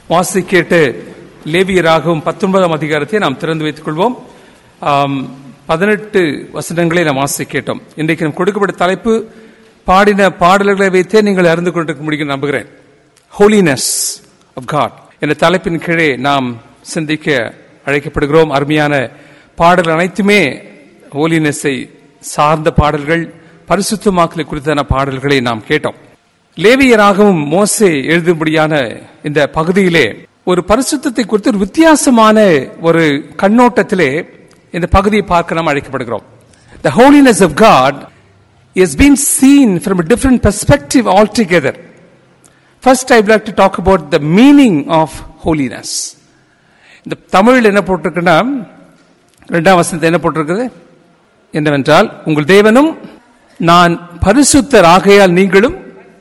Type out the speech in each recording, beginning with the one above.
வாசி கேட்டு லேவியராகவும் பத்தொன்பதாம் அதிகாரத்தை நாம் திறந்து வைத்துக் கொள்வோம் ஆம், பதினெட்டு வசனங்களை நாம் வாசி கேட்டோம் இன்றைக்கு நாம் கொடுக்கப்பட்ட தலைப்பு பாடின பாடல்களை வைத்தே நீங்கள் அறிந்து கொண்டிருக்க முடியும் நம்புகிறேன் ஹோலினஸ் ஆஃப் காட் என்ற தலைப்பின் கீழே நாம் சிந்திக்க அழைக்கப்படுகிறோம் அருமையான பாடல்கள் அனைத்துமே ஹோலினஸை சார்ந்த பாடல்கள் பரிசுத்தமாக்கலை குறித்தான பாடல்களை நாம் கேட்டோம் லேவியராகவும் மோசே எழுதும்படியான இந்த பகுதியிலே ஒரு பரிசுத்தத்தை குறித்து ஒரு வித்தியாசமான ஒரு கண்ணோட்டத்திலே இந்த பகுதியை பார்க்க நாம் அழைக்கப்படுகிறோம் The holiness of God is being seen from a different perspective altogether. First, I would like to talk about the meaning of holiness. இந்த தமிழில் என்ன போட்டிருக்குன்னா ரெண்டாம் வசனத்தை என்ன போட்டிருக்குது என்னவென்றால் உங்கள் தேவனும் நான் பரிசுத்தர் ஆகையால் நீங்களும்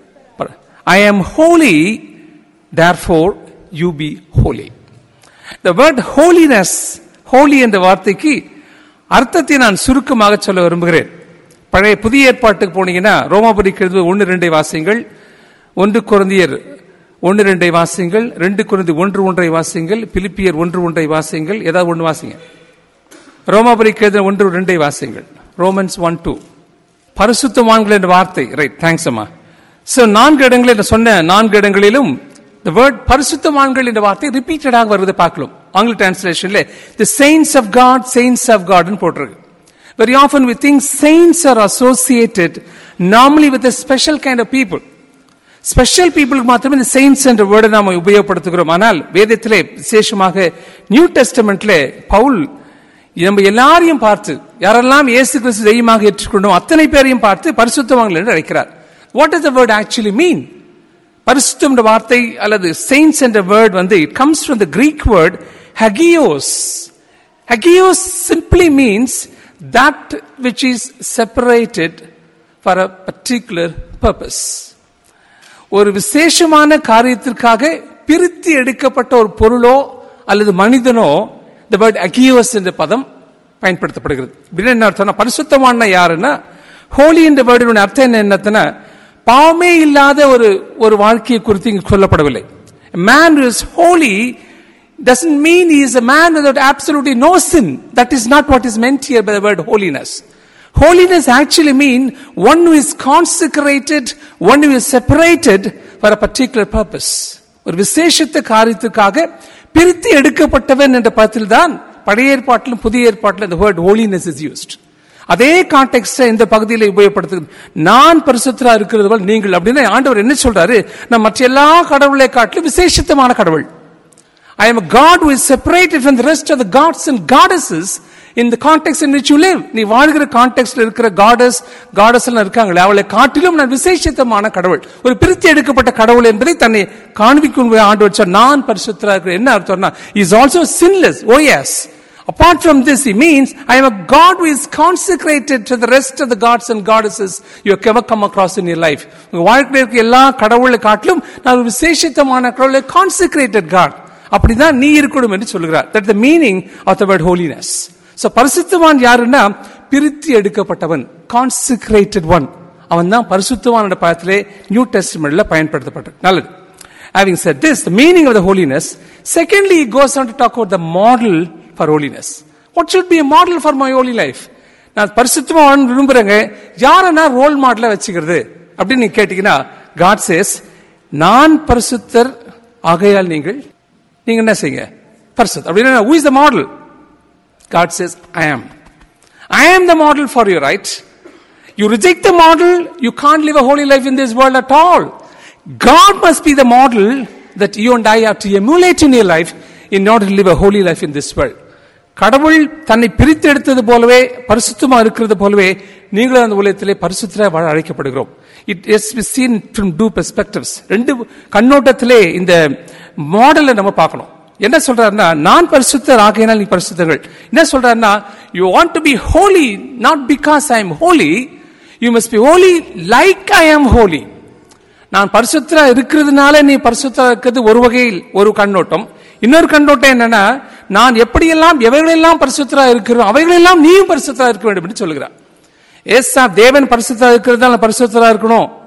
ஐ am holy therefore you be holy the word holiness holy என்ற வார்த்தைக்கு அர்த்தத்தை நான் சுருக்கமாக சொல்ல விரும்புகிறேன் பழைய புதிய ஏற்பாட்டுக்கு போனீங்கன்னா ரோமாபுரிக்கு எழுதுவது ஒன்று ரெண்டை வாசியங்கள் ஒன்று குருந்தியர் ஒன்று ரெண்டை வாசியங்கள் ரெண்டு குருந்தி ஒன்று ஒன்றை வாசியங்கள் பிலிப்பியர் ஒன்று ஒன்றை வாசியங்கள் ஏதாவது ஒன்று வாசிங்க ரோமாபுரிக்கு எழுதின ஒன்று ரெண்டை வாசியங்கள் ரோமன்ஸ் ஒன் டூ பரிசுத்தவான்கள் என்ற வார்த்தை ரைட் தேங்க்ஸ் அம்மா சோ நான்கு இடங்களில் சொன்ன நான்கு இடங்களிலும் the word பரிசுத்தவான்கள் என்ற வார்த்தை ரிப்பீட்டடாக வருவதை பார்க்கலாம் ஆங்கில டிரான்ஸ்லேஷன்ல the saints of god saints of god னு போட்டிருக்கு very often we think saints are associated normally with a special kind of people special பீப்புளுக்கு மாத்திரமே இந்த செயின்ஸ் என்ற வேர்டை நாம உபயோகப்படுத்துகிறோம் ஆனால் வேதத்திலே விசேஷமாக நியூ டெஸ்டமெண்ட்ல பவுல் நம்ம எல்லாரையும் பார்த்து யாரெல்லாம் இயேசு கிறிஸ்து தெய்வமாக ஏற்றுக்கொண்டோம் அத்தனை பேரையும் பார்த்து பரிசுத்தவான்கள் என்று அழைக்கிறார் what is the word actually mean பரிசுத்தம் என்ற வார்த்தை அல்லது செயின்ஸ் என்ற வேர்ட் வந்து it comes from the Greek word hagios hagios simply means that which is separated for a particular purpose ஒரு விசேஷமான காரியத்திற்காக பிரித்து எடுக்கப்பட்ட ஒரு பொருளோ அல்லது மனிதனோ இந்த வேர்ட் அகியோஸ் என்ற பதம் பயன்படுத்தப்படுகிறது இப்படின்னா என்ன அர்த்தம்னா பரிசுத்தமான யாருன்னா ஹோலி என்ற வேர்டினுடைய அர்த்தம் என்ன என்னத்துனா பாவமே இல்லாத ஒரு ஒரு வாழ்க்கையை குறித்து இங்கு சொல்லப்படவில்லை man is holy doesn't mean he is a man without absolutely no sin. That is not what is meant here by the word holiness. Holiness actually mean one who is consecrated, one who is separated for a particular purpose. ஒரு விசேஷத்த காரியத்துக்காக பிரித்து எடுக்கப்பட்டவன் என்ற பதத்தில் தான் பழைய ஏற்பாட்டிலும் புதிய ஏற்பாட்டிலும் இந்த வேர்ட் ஹோலினஸ் இஸ் யூஸ்ட் அதே கான்டெக்ட் இந்த பகுதியில் உபயோகப்படுத்து நான் பரிசுத்தரா இருக்கிறது போல் நீங்கள் அப்படின்னு ஆண்டவர் என்ன சொல்றாரு நான் மற்ற எல்லா கடவுளை காட்டிலும் விசேஷத்தமான கடவுள் I am a God who is separated from the rest of the gods and goddesses in the context in which you live. நீ வாழ்கிற கான்டெக்ட்ல இருக்கிற காடஸ் காடஸ் எல்லாம் இருக்காங்களே அவளை காட்டிலும் நான் விசேஷத்தமான கடவுள் ஒரு பிரித்து எடுக்கப்பட்ட கடவுள் என்பதை தன்னை காண்பிக்கும் ஆண்டு வச்சார் நான் பரிசுத்தரா இருக்கிறேன் என்ன அர்த்தம்னா is also sinless oh yes Apart from this, he means, I am a God who is consecrated to the rest of the gods and goddesses you have ever come across in your life. உங்க வாழ்க்கையில் இருக்க எல்லா கடவுளை காட்டிலும் நான் ஒரு விசேஷத்தமான கடவுளை consecrated God அப்படிதான் நீ இருக்கணும் என்று சொல்லுகிறார் that the meaning of the word holiness so பரிசுத்தவான் யாருன்னா பிரித்து எடுக்கப்பட்டவன் கான்சிக்ரேட்டட் ஒன் அவன் தான் பரிசுத்தவான் என்ற பதத்திலே நியூ டெஸ்ட்மெண்ட்ல பயன்படுத்தப்பட்டது நல்லது Having said this, the meaning of the holiness, secondly, he goes on to talk about the model for holiness. What should be a model for my holy life? நான் பரிசுத்தமா வாழணும்னு விரும்புறேங்க யாரை நான் ரோல் மாடலா வச்சுக்கிறது அப்படின்னு நீங்க கேட்டீங்கன்னா காட் சேஸ் நான் பரிசுத்தர் ஆகையால் நீங்கள் நீங்க என்ன செய்யுங்க பரிசுத் அப்படின்னா who is the model God says I am I am the model for you right you reject the model you can't live a holy life in this world at all God must be the model that you and I have to emulate in your life in order to live a holy life in this world கடவுள் தன்னை பிரித்து எடுத்தது போலவே பரிசுத்தமா இருக்கிறது போலவே நீங்களும் அந்த உலகத்திலே பரிசுத்தரா வாழ அழைக்கப்படுகிறோம் it is be seen from two perspectives ரெண்டு கண்ணோட்டத்திலே இந்த மாடலை நம்ம பார்க்கணும் என்ன சொல்றாருன்னா நான் பரிசுத்தர் ஆகையினால் நீ பரிசுத்தர்கள் என்ன சொல்றாருன்னா you want to be holy not because I am holy you must be holy like I am holy நான் பரிசுத்தரா இருக்கிறதுனால நீ பரிசுத்தரா இருக்கிறது ஒரு வகையில் ஒரு கண்ணோட்டம் இன்னொரு கண்ணோட்டம் என்னன்னா நான் எப்படியெல்லாம் எவைகளெல்லாம் பரிசுத்தரா இருக்கிறோம் அவைகளெல்லாம் நீயும் பரிசுத்தரா இருக்க வேண்டும் என்று சொல்லுகிறார் ஏசா தேவன் பரிசுத்தரா இருக்கிறது நான் பரிசுத்தரா இருக்கணும்